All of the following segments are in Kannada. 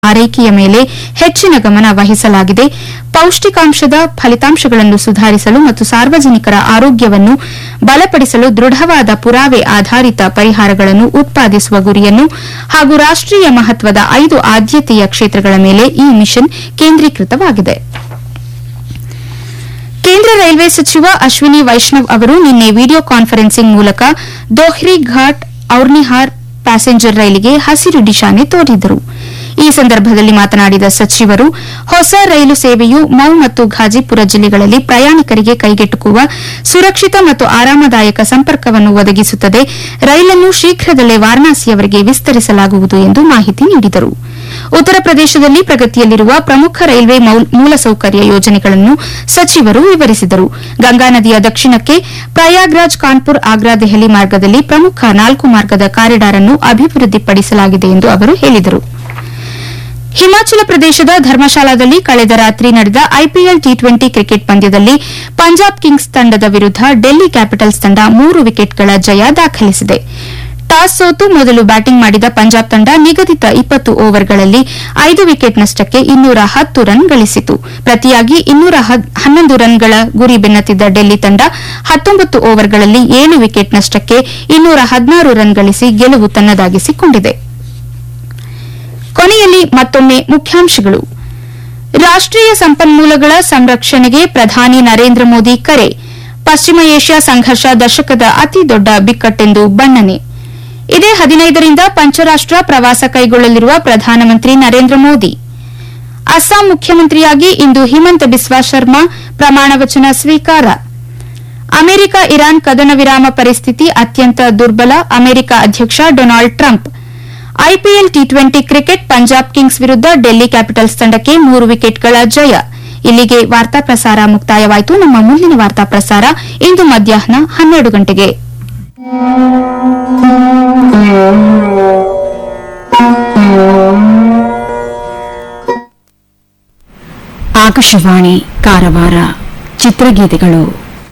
ಆರೈಕೆಯ ಮೇಲೆ ಹೆಚ್ಚಿನ ಗಮನ ವಹಿಸಲಾಗಿದೆ ಪೌಷ್ಟಿಕಾಂಶದ ಫಲಿತಾಂಶಗಳನ್ನು ಸುಧಾರಿಸಲು ಮತ್ತು ಸಾರ್ವಜನಿಕರ ಆರೋಗ್ಯವನ್ನು ಬಲಪಡಿಸಲು ದೃಢವಾದ ಪುರಾವೆ ಆಧಾರಿತ ಪರಿಹಾರಗಳನ್ನು ಉತ್ಪಾದಿಸುವ ಗುರಿಯನ್ನು ಹಾಗೂ ರಾಷ್ಟೀಯ ಮಹತ್ವದ ಐದು ಆದ್ಯತೆಯ ಕ್ಷೇತ್ರಗಳ ಮೇಲೆ ಈ ಮಿಷನ್ ಕೇಂದ್ರೀಕೃತವಾಗಿದೆ ಕೇಂದ್ರ ರೈಲ್ವೆ ಸಚಿವ ಅಶ್ವಿನಿ ವೈಷ್ಣವ್ ಅವರು ನಿನ್ನೆ ವಿಡಿಯೋ ಕಾನ್ಫರೆನ್ಸಿಂಗ್ ಮೂಲಕ ದೋಹ್ರಿ ಘಾಟ್ ಔರ್ನಿಹಾರ್ ಪ್ಯಾಸೆಂಜರ್ ರೈಲಿಗೆ ಹಸಿರು ನಿಶಾನೆ ತೋರಿದರು ಈ ಸಂದರ್ಭದಲ್ಲಿ ಮಾತನಾಡಿದ ಸಚಿವರು ಹೊಸ ರೈಲು ಸೇವೆಯು ಮೌ ಮತ್ತು ಘಾಜಿಪುರ ಜಿಲ್ಲೆಗಳಲ್ಲಿ ಪ್ರಯಾಣಿಕರಿಗೆ ಕೈಗೆಟುಕುವ ಸುರಕ್ಷಿತ ಮತ್ತು ಆರಾಮದಾಯಕ ಸಂಪರ್ಕವನ್ನು ಒದಗಿಸುತ್ತದೆ ರೈಲನ್ನು ಶೀಘ್ರದಲ್ಲೇ ವಾರಣಾಸಿಯವರೆಗೆ ವಿಸ್ತರಿಸಲಾಗುವುದು ಎಂದು ಮಾಹಿತಿ ನೀಡಿದರು ಉತ್ತರ ಪ್ರದೇಶದಲ್ಲಿ ಪ್ರಗತಿಯಲ್ಲಿರುವ ಪ್ರಮುಖ ರೈಲ್ವೆ ಮೌಲ್- ಮೂಲಸೌಕರ್ಯ ಯೋಜನೆಗಳನ್ನು ಸಚಿವರು ವಿವರಿಸಿದರು ಗಂಗಾ ನದಿಯ ದಕ್ಷಿಣಕ್ಕೆ ಪ್ರಯಾಗ್ರಾಜ್ ಕಾನ್ಪುರ್ ಆಗ್ರಾ ದೆಹಲಿ ಮಾರ್ಗದಲ್ಲಿ ಪ್ರಮುಖ ನಾಲ್ಕು ಮಾರ್ಗದ ಕಾರಿಡಾರ್ ಅನ್ನು ಅಭಿವೃದ್ಧಿಪಡಿಸಲಾಗಿದೆ ಎಂದು ಅವರು ಹೇಳಿದರು ಹಿಮಾಚಲ ಪ್ರದೇಶದ ಧರ್ಮಶಾಲಾದಲ್ಲಿ ಕಳೆದ ರಾತ್ರಿ ನಡೆದ ಐಪಿಎಲ್ ಟಿ ಟ್ವೆಂಟಿ ಕ್ರಿಕೆಟ್ ಪಂದ್ಯದಲ್ಲಿ ಪಂಜಾಬ್ ಕಿಂಗ್ಸ್ ತಂಡದ ವಿರುದ್ದ ಡೆಲ್ಲಿ ಕ್ಯಾಪಿಟಲ್ಸ್ ತಂಡ ಮೂರು ವಿಕೆಟ್ಗಳ ಜಯ ದಾಖಲಿಸಿದೆ ಟಾಸ್ ಸೋತು ಮೊದಲು ಬ್ಯಾಟಿಂಗ್ ಮಾಡಿದ ಪಂಜಾಬ್ ತಂಡ ನಿಗದಿತ ಇಪ್ಪತ್ತು ಓವರ್ಗಳಲ್ಲಿ ಐದು ವಿಕೆಟ್ ನಷ್ಟಕ್ಕೆ ಇನ್ನೂರ ಹತ್ತು ರನ್ ಗಳಿಸಿತು ಪ್ರತಿಯಾಗಿ ಇನ್ನೂರ ಹನ್ನೊಂದು ರನ್ಗಳ ಗುರಿ ಬೆನ್ನತ್ತಿದ್ದ ಡೆಲ್ಲಿ ತಂಡ ಹತ್ತೊಂಬತ್ತು ಓವರ್ಗಳಲ್ಲಿ ಏಳು ವಿಕೆಟ್ ನಷ್ಟಕ್ಕೆ ಇನ್ನೂರ ಹದಿನಾರು ರನ್ ಗಳಿಸಿ ಗೆಲುವು ತನ್ನದಾಗಿಸಿಕೊಂಡಿದೆ ಕೊನೆಯಲ್ಲಿ ಮತ್ತೊಮ್ಮೆ ಮುಖ್ಯಾಂಶಗಳು ರಾಷ್ಟೀಯ ಸಂಪನ್ಮೂಲಗಳ ಸಂರಕ್ಷಣೆಗೆ ಪ್ರಧಾನಿ ನರೇಂದ್ರ ಮೋದಿ ಕರೆ ಪಶ್ಚಿಮ ಏಷ್ಯಾ ಸಂಘರ್ಷ ದಶಕದ ಅತಿ ದೊಡ್ಡ ಬಿಕ್ಕಟ್ಟೆಂದು ಬಣ್ಣನೆ ಇದೇ ಹದಿನೈದರಿಂದ ಪಂಚರಾಷ್ಟ ಪ್ರವಾಸ ಕೈಗೊಳ್ಳಲಿರುವ ಪ್ರಧಾನಮಂತ್ರಿ ನರೇಂದ್ರ ಮೋದಿ ಅಸ್ಸಾಂ ಮುಖ್ಯಮಂತ್ರಿಯಾಗಿ ಇಂದು ಹಿಮಂತ ಬಿಸ್ವಾ ಶರ್ಮಾ ಪ್ರಮಾಣವಚನ ಸ್ವೀಕಾರ ಅಮೆರಿಕ ಇರಾನ್ ಕದನ ವಿರಾಮ ಪರಿಸ್ಥಿತಿ ಅತ್ಯಂತ ದುರ್ಬಲ ಅಮೆರಿಕ ಅಧ್ಯಕ್ಷ Donald Trump IPL T twenty cricket Punjab Kings ವಿರುದ್ದ ಡೆಲ್ಲಿ ಕ್ಯಾಪಿಟಲ್ಸ್ ತಂಡಕ್ಕೆ ಮೂರು ವಿಕೆಟ್ಗಳ ಜಯ ಇಲ್ಲಿಗೆ ವಾರ್ತಾ ಪ್ರಸಾರ ಮುಕ್ತಾಯವಾಯಿತು ನಮ್ಮ ಮುಂದಿನ ವಾರ್ತಾ ಪ್ರಸಾರ ಇಂದು ಮಧ್ಯಾಹ್ನ ಹನ್ನೆರಡು ಗಂಟೆಗೆ ಆಕಾಶವಾಣಿ ಕಾರವಾರ ಚಿತ್ರಗೀತೆಗಳು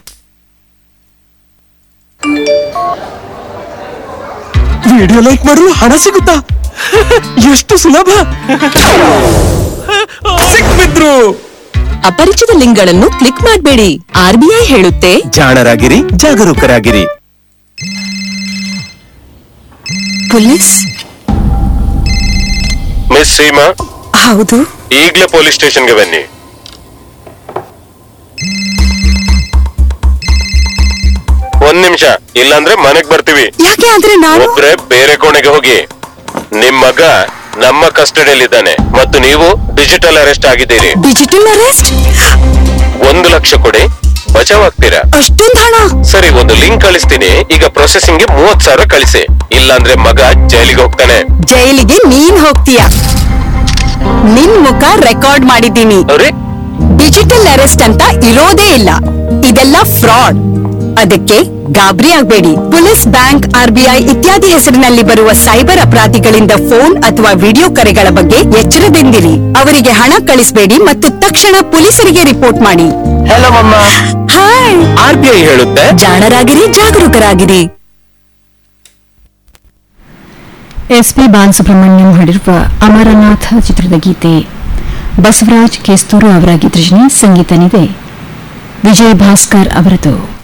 ವಿಡಿಯೋ ಲೈಕ್ ಮಾಡಲು ಹಣ ಸಿಗುತ್ತಾ ಎಷ್ಟು ಸುಲಭ ಸಿಕ್ಬಿದ್ರು ಅಪರಿಚಿತ ಲಿಂಕ್ಗಳನ್ನು ಕ್ಲಿಕ್ ಮಾಡಬೇಡಿ ಆರ್ಬಿಐ ಹೇಳುತ್ತೆ ಜಾಣರಾಗಿರಿ ಜಾಗರೂಕರಾಗಿರಿ ಪೊಲೀಸ್ ಮಿಸ್ ಸೀಮಾ ಹೌದು ಈಗ್ಲೇ ಪೊಲೀಸ್ ಸ್ಟೇಷನ್ಗೆ ಬನ್ನಿ ಒಂದ್ ನಿಮಿಷ ಇಲ್ಲಾಂದ್ರೆ ಮನೆಗ್ ಬರ್ತೀವಿ ಯಾಕೆ ಆದ್ರೆ ನಾನು ಒಬ್ರೆ ಬೇರೆ ಕೋಣೆಗೆ ಹೋಗಿ ನಿಮ್ ಮಗ ನಮ್ಮ ಕಸ್ಟಡಿಯಲ್ಲಿದ್ದಾನೆ ಮತ್ತು ನೀವು ಡಿಜಿಟಲ್ ಅರೆಸ್ಟ್ ಆಗಿದ್ದೀರಿ ಡಿಜಿಟಲ್ ಅರೆಸ್ಟ್ ಒಂದು ಲಕ್ಷ ಕೊಡಿ ಬಚಾವ್ ಆಗ್ತೀರಾ ಅಷ್ಟೊಂದ್ ಹಣ ಸರಿ ಒಂದು ಲಿಂಕ್ ಕಳಿಸ್ತೀನಿ ಈಗ ಪ್ರೊಸೆಸಿಂಗ್ ಗೆ ಮೂವತ್ ಸಾವಿರ ಕಳಿಸಿ ಇಲ್ಲಾಂದ್ರೆ ಮಗ ಜೈಲಿಗೆ ಹೋಗ್ತಾನೆ ಜೈಲಿಗೆ ನೀನ್ ಹೋಗ್ತೀಯ ನಿನ್ ಮುಖ ರೆಕಾರ್ಡ್ ಮಾಡಿದ್ದೀನಿ ಅವ್ರಿ ಡಿಜಿಟಲ್ ಅರೆಸ್ಟ್ ಅಂತ ಇರೋದೇ ಇಲ್ಲ ಇದೆಲ್ಲ ಫ್ರಾಡ್ ಅದಕ್ಕೆ ಗಾಬರಿ ಆಗ್ಬೇಡಿ ಪೊಲೀಸ್ ಬ್ಯಾಂಕ್ ಆರ್ಬಿಐ ಇತ್ಯಾದಿ ಹೆಸರಿನಲ್ಲಿ ಬರುವ ಸೈಬರ್ ಅಪರಾಧಿಗಳಿಂದ ಫೋನ್ ಅಥವಾ ವಿಡಿಯೋ ಕರೆಗಳ ಬಗ್ಗೆ ಎಚ್ಚರದಿಂದಿರಿ ಅವರಿಗೆ ಹಣ ಕಳಿಸಬೇಡಿ ಮತ್ತು ತಕ್ಷಣ ಪೊಲೀಸರಿಗೆ ರಿಪೋರ್ಟ್ ಮಾಡಿ ಹಲೋ ಮಮ್ಮ ಹಾಯ್ ಆರ್ ಬಿ ಐ ಹೇಳುತ್ತೆ ಜಾಣರಾಗಿರಿ ಜಾಗರೂಕರಾಗಿರಿ ಎಸ್ಪಿ ಬಾಲಸುಬ್ರಹ್ಮಣ್ಯಂ ಹಾಡಿರುವ ಅಮರನಾಥ ಚಿತ್ರದ ಗೀತೆ ಬಸವರಾಜ್ ಕೇಸ್ತೂರು ಅವರ ಗೀತರಚನೆ ಸಂಗೀತ ನಿದೆ ವಿಜಯ್ ಭಾಸ್ಕರ್ ಅವರದು